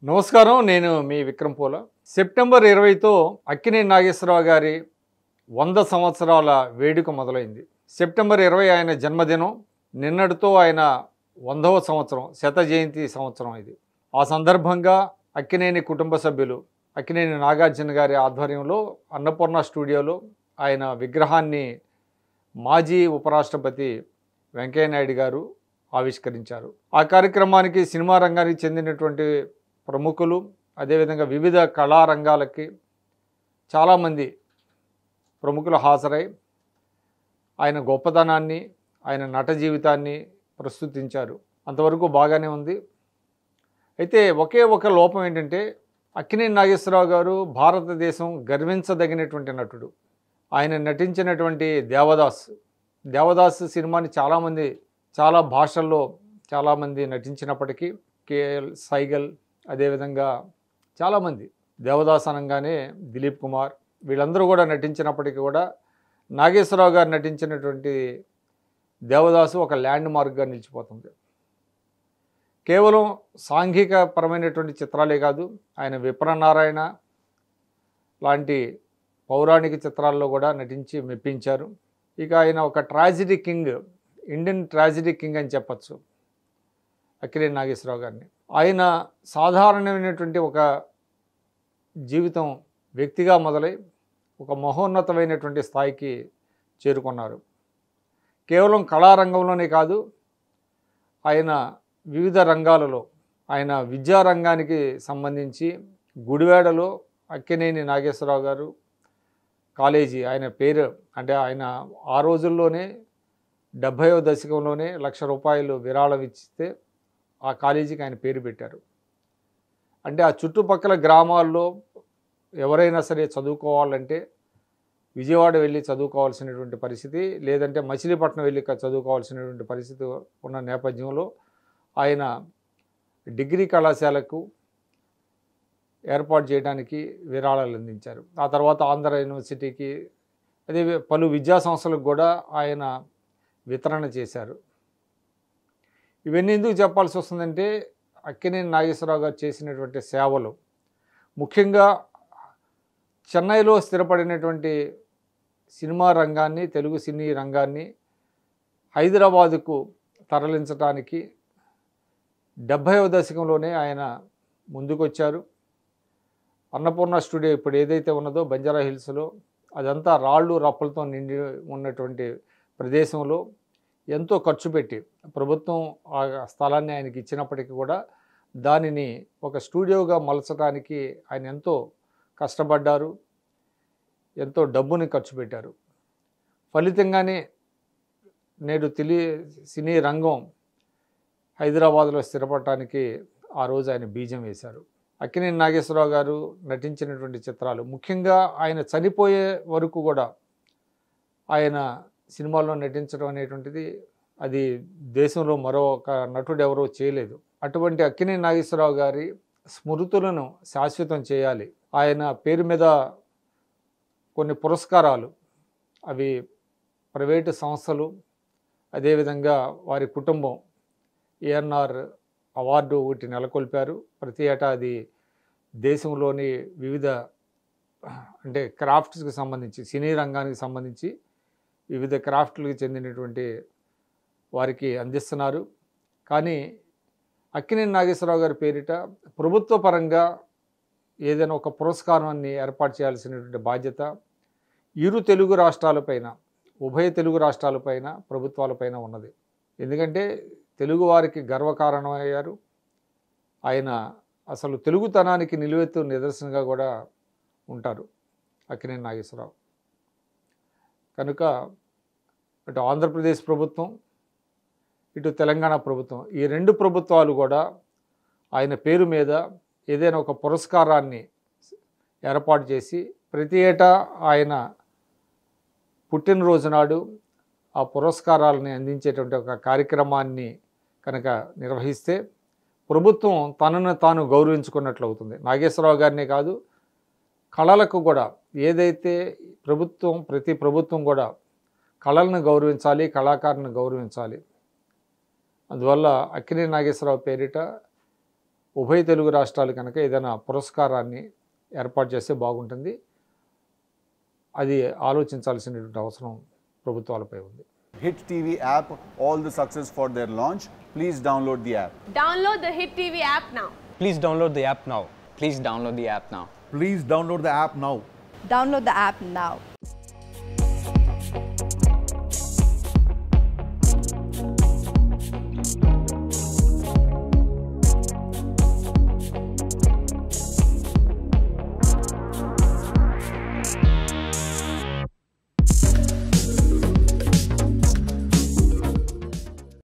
నమస్కారం నేను మీ విక్రమ్ పోల సెప్టెంబర్ ఇరవైతో అక్కినేని నాగేశ్వరరావు గారి వంద సంవత్సరాల వేడుక మొదలైంది సెప్టెంబర్ ఇరవై ఆయన జన్మదినం నిన్నటితో ఆయన వందవ సంవత్సరం శత జయంతి సంవత్సరం ఇది ఆ సందర్భంగా అక్కినేని కుటుంబ సభ్యులు అక్కినేని నాగార్జున గారి ఆధ్వర్యంలో అన్నపూర్ణ స్టూడియోలో ఆయన విగ్రహాన్ని మాజీ ఉపరాష్ట్రపతి వెంకయ్యనాయుడు గారు ఆవిష్కరించారు ఆ కార్యక్రమానికి సినిమా రంగానికి చెందినటువంటి ప్రముఖులు అదేవిధంగా వివిధ కళారంగాలకి చాలామంది ప్రముఖులు హాజరై ఆయన గొప్పతనాన్ని ఆయన నట జీవితాన్ని ప్రస్తుతించారు అంతవరకు బాగానే ఉంది అయితే ఒకే ఒక లోపం ఏంటంటే అక్కినేని నాగేశ్వరరావు గారు భారతదేశం గర్వించదగినటువంటి నటుడు ఆయన నటించినటువంటి దేవదాస్ దేవదాస్ సినిమాని చాలామంది చాలా భాషల్లో చాలామంది నటించినప్పటికీ కేఎల్ సైగల్ అదేవిధంగా చాలామంది దేవదాస్ అనగానే దిలీప్ కుమార్ వీళ్ళందరూ కూడా నటించినప్పటికీ కూడా నాగేశ్వరరావు గారు నటించినటువంటి దేవదాసు ఒక ల్యాండ్ మార్క్గా నిలిచిపోతుంది కేవలం సాంఘిక పరమైనటువంటి చిత్రాలే కాదు ఆయన విప్రనారాయణ లాంటి పౌరాణిక చిత్రాల్లో కూడా నటించి మెప్పించారు ఇక ఆయన ఒక tragedy king Indian tragedy king అని చెప్పచ్చు అక్కినేని నాగేశ్వరరావు గారిని ఆయన సాధారణమైనటువంటి ఒక జీవితం వ్యక్తిగా మొదలై ఒక మహోన్నతమైనటువంటి స్థాయికి చేరుకున్నారు కేవలం కళారంగంలోనే కాదు ఆయన వివిధ రంగాలలో ఆయన విద్యారంగానికి సంబంధించి గుడివాడలో అక్కినేని నాగేశ్వరరావు గారు కాలేజీ ఆయన పేరు అంటే ఆయన ఆ రోజుల్లోనే డెబ్భైవ దశకంలోనే లక్ష రూపాయలు విరాళం ఇచ్చితే ఆ కాలేజీకి ఆయన పేరు పెట్టారు అంటే ఆ చుట్టుపక్కల గ్రామాల్లో ఎవరైనా సరే చదువుకోవాలంటే విజయవాడ వెళ్ళి చదువుకోవాల్సినటువంటి పరిస్థితి లేదంటే మచిలీపట్నం వెళ్ళి క- చదువుకోవాల్సినటువంటి పరిస్థితి ఉన్న నేపథ్యంలో ఆయన డిగ్రీ కళాశాలకు ఏర్పాటు చేయడానికి విరాళాలు అందించారు ఆ తర్వాత ఆంధ్ర యూనివర్సిటీకి అదే పలు విద్యా సంస్థలకు కూడా ఆయన వితరణ చేశారు ఇవన్నీ ఎందుకు చెప్పాల్సి వస్తుందంటే అక్కినేని నాగేశ్వరరావు గారు చేసినటువంటి సేవలు ముఖ్యంగా చెన్నైలో స్థిరపడినటువంటి సినిమా రంగాన్ని తెలుగు సినీ రంగాన్ని హైదరాబాదుకు తరలించడానికి డెబ్భైవ దశకంలోనే ఆయన ముందుకొచ్చారు అన్నపూర్ణ స్టూడియో ఇప్పుడు ఏదైతే ఉన్నదో బంజారా హిల్స్లో అదంతా రాళ్ళు రప్పలతో నిండి ఉన్నటువంటి ప్రదేశంలో ఎంతో ఖర్చు పెట్టి ప్రభుత్వం ఆ స్థలాన్ని ఆయనకి ఇచ్చినప్పటికీ కూడా దానిని ఒక స్టూడియోగా మలచడానికి ఆయన ఎంతో కష్టపడ్డారు ఎంతో డబ్బుని ఖర్చు పెట్టారు ఫలితంగానే నేడు తెలి సినీ రంగం హైదరాబాద్లో స్థిరపడటానికి ఆ రోజు ఆయన బీజం వేశారు అక్కినేని నాగేశ్వరరావు గారు నటించినటువంటి చిత్రాలు ముఖ్యంగా ఆయన చనిపోయే వరకు కూడా ఆయన సినిమాల్లో నటించడం అనేటువంటిది అది దేశంలో మరో ఒక నటుడు ఎవరో చేయలేదు అటువంటి అక్కినేని నాగేశ్వరరావు గారి స్మృతులను శాశ్వతం చేయాలి ఆయన పేరు మీద కొన్ని పురస్కారాలు అవి ప్రైవేటు సంస్థలు అదేవిధంగా వారి కుటుంబం ఏఎన్ఆర్ అవార్డు ఒకటి నెలకొల్పారు ప్రతి ఏటా అది దేశంలోని వివిధ అంటే క్రాఫ్ట్స్కి సంబంధించి సినీ రంగానికి సంబంధించి వివిధ క్రాఫ్ట్లకు చెందినటువంటి వారికి అందిస్తున్నారు కానీ అక్కినేని నాగేశ్వరరావు గారి పేరిట ప్రభుత్వ పరంగా ఏదైనా ఒక పురస్కారాన్ని ఏర్పాటు చేయాల్సినటువంటి బాధ్యత ఇరు తెలుగు రాష్ట్రాలపైన ఉభయ తెలుగు రాష్ట్రాలపైన ప్రభుత్వాలపైన ఉన్నది ఎందుకంటే తెలుగు వారికి గర్వకారణమయ్యారు ఆయన అసలు తెలుగుతనానికి నిలువెత్తు నిదర్శనంగా కూడా ఉంటారు అక్కినేని నాగేశ్వరరావు కనుక అటు ఆంధ్రప్రదేశ్ ప్రభుత్వం ఇటు తెలంగాణ ప్రభుత్వం ఈ రెండు ప్రభుత్వాలు కూడా ఆయన పేరు మీద ఏదైనా ఒక పురస్కారాన్ని ఏర్పాటు చేసి ప్రతి ఏటా ఆయన పుట్టినరోజు నాడు ఆ పురస్కారాలని అందించేటువంటి ఒక కార్యక్రమాన్ని కనుక నిర్వహిస్తే ప్రభుత్వం తనను తాను గౌరవించుకున్నట్లు అవుతుంది నాగేశ్వరరావు గారినే కాదు కళలకు కూడా ఏదైతే ప్రభుత్వం ప్రతి ప్రభుత్వం కూడా కళలను గౌరవించాలి కళాకారుని గౌరవించాలి అందువల్ల అక్కినేని నాగేశ్వరరావు పేరిట ఉభయ తెలుగు రాష్ట్రాలు కనుక ఏదైనా పురస్కారాన్ని ఏర్పాటు చేస్తే బాగుంటుంది అది ఆలోచించాల్సినటువంటి అవసరం ప్రభుత్వాలపై ఉంది Hit TV app, all the success for their launch. Please download the app. Download the Hit TV app now. Please download the app now. Please download the app now. Please download the app now. Download the app now.